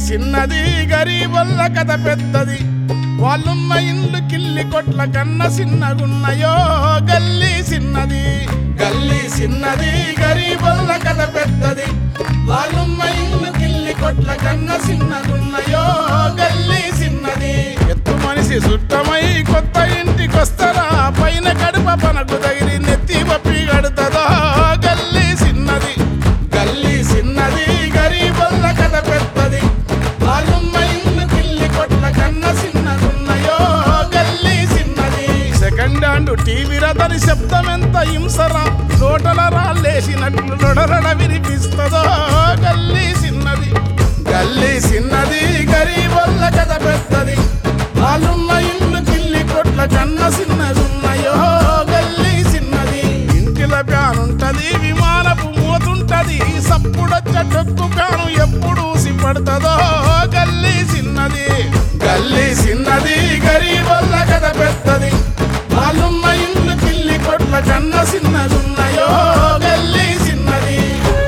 చిన్నది గరీబొల్ల కథ పెద్దది వాళ్ళున్న ఇండ్లు కిల్లి కొట్ల కన్న చిన్నగున్నయో గల్లీ చిన్నది గల్లీ చిన్నది గరీబొల్ల కథ పెద్దది వాళ్ళున్న ఇండ్లు కిల్లి కొట్ల కన్న చిన్నగున్నయో గల్లీ చిన్నది ఎత్తు మనిషి సుట్టమై కొత్త ఇంటికొస్తరా పైన కడుప పనకు తగిలి నెత్తి పప్పి కడుతుందో గల్లీ చిన్నది గల్లీ చిన్నది గరీబొల్ల కథ పెద్దది వాళ్ళున్న ఇల్లు కిల్లి కొట్ల కన్న చిన్నదున్నయో గల్లీ చిన్నది సెకండ్ హ్యాండ్ టీవీ రథని శబ్దం ఎంత హింసరా లోటల రాళ్ళేసినట్లు లొడరడ వినిపిస్తుందో గల్లీ చిన్నది గల్లీ చిన్నది గరీబొల్ల కథ పెద్దది వాళ్ళున్న ఇల్లు కిల్లి కొట్ల కన్న చిన్నదున్నయో గల్లీ చిన్నది ఇంటిల ప్యాన్ ఉంటది విమానపు మోతుంటది సప్పుడొచ్చ డొక్కు ప్యాను ఎప్పుడు సిపడుతుందో గల్లీ చిన్నది గల్లీ చిన్నది గరీబొల్ల కథ పెద్దది వాళ్ళున్న ఇల్లు కిల్లి కొట్ల కన్న చిన్నదున్నయో గల్లీ చిన్నది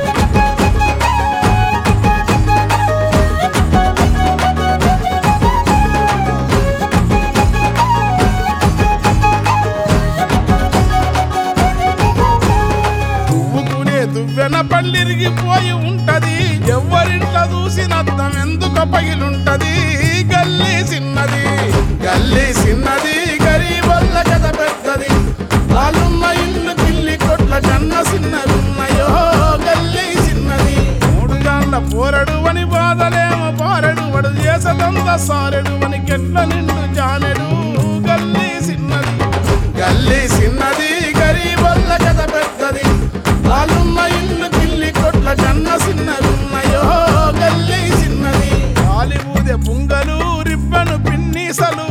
దువ్వుకునే దువ్వెన పళ్ళిరిగిపోయి ఉంటది ఎవరింట్లో చూసిన అద్దం ఎందుకు పగిలుంటది గల్లీ చిన్నది గల్లీ చిన్నది గరీబొల్ల కథ పెద్దది వాళ్ళున్న ఇల్లు కిల్లి కొట్ల కన్న చిన్నదున్నయో గల్లీ చిన్నది మూడు గాళ్ళ పోరడు అని బాధలేమో పారెడు వడు చేసదంత సారెడు అని కెట్ల నిండు జానెడు గల్లీ చిన్నది గల్లీ చిన్నది గరీబొల్ల కథ పెద్దది వాళ్ళున్న ఇల్లు కిల్లి కొట్ల కన్న చిన్నదున్నయో గల్లీ చిన్నది కాలిబూదె పుంగలు రిబ్బను పిన్నీసలు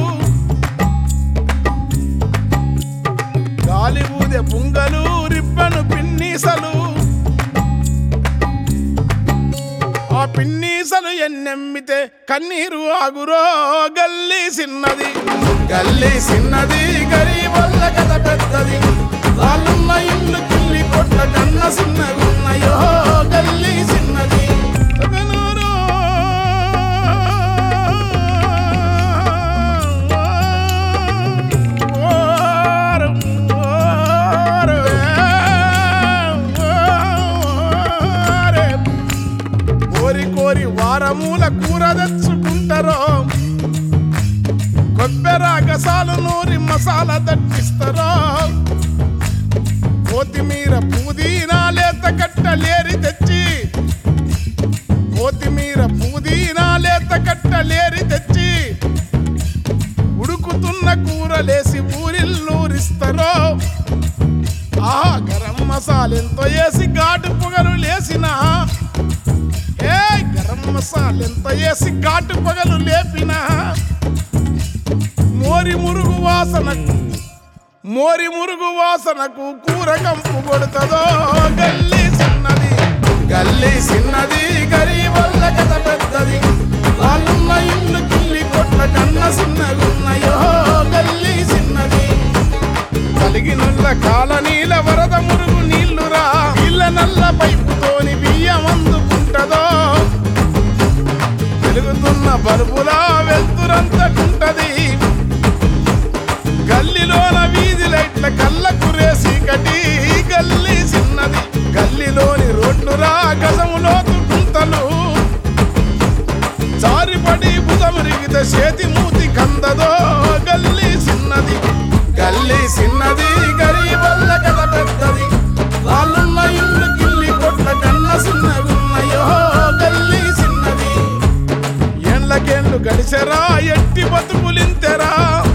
గాలిబూదె పుంగలు రిబ్బను పిన్నీసలు ఆ పిన్నీసలు ఎన్నెమ్మితే కన్నీరు ఆగురో గల్లీ చిన్నది గల్లీ చిన్నది గరీబొల్ల కథ పెద్దది వాళ్ళున్న ఇల్లు కిల్లి కొట్ల కన్న చిన్నగున్నయో గల్లీ చిన్నది తగనూరు. ఓరం, ఓరం, ఓరం. కోరి కోరి వారమూల కూర తెచ్చుకుంటారో కొబ్బెర గసాలు నూరి మసాలా దట్టిస్తారో కొత్తిమీర పుదీనా లేత కట్టలేరి తెచ్చి కొత్తిమీర పుదీనా లేత కట్టలేరి తెచ్చి ఉడుకుతున్న కూరలేసి ఊరిల్లూరిస్తారో ఆ గరం మసాలా ఎంతో వేసి ఘాటు పొగలు లేసినా ఏ గరం మసాలా ఎంత వేసి ఘాటు పగలు లేపిన మోరి మురుగు వాసనకు మోరి మురుగు వాసనకు కూర కంపు కొడుతుందో గల్లీ చిన్నది గల్లీ చిన్నది గరీబొల్ల కథ పెద్దది వాళ్ళున్న ఇల్లు కిల్లి కొట్ల కన్న చిన్నగున్నయో గల్లీ చిన్నది కలిగినుల్ల కాలనీల వరద మురుగు నీళ్లురా ఇళ్ళ నల్ల పైపుతోని బియ్యం అందుకుంటదో వెలుగుతున్న బల్బులా వెళ్తురంతకుంటది గల్లీలోన వీధి లైట్ల కళ్ళకు రేసి కటి గల్లీ చిన్నది గల్లీలోని రోడ్లురా గజములోతు గుంతలు జారిపడి బుధమురిగితే చేతి మూతి కందదో గల్లీ చిన్నది గల్లీ చిన్నది గరీబొల్ల కథ పెద్దది వాళ్ళున్న ఇల్లు కిల్లి కొట్ల కన్న చిన్నగున్నయో గల్లీ చిన్నది ఏండ్లకేండ్లు గడిచెరా ఎట్టి బతుకులింతెరా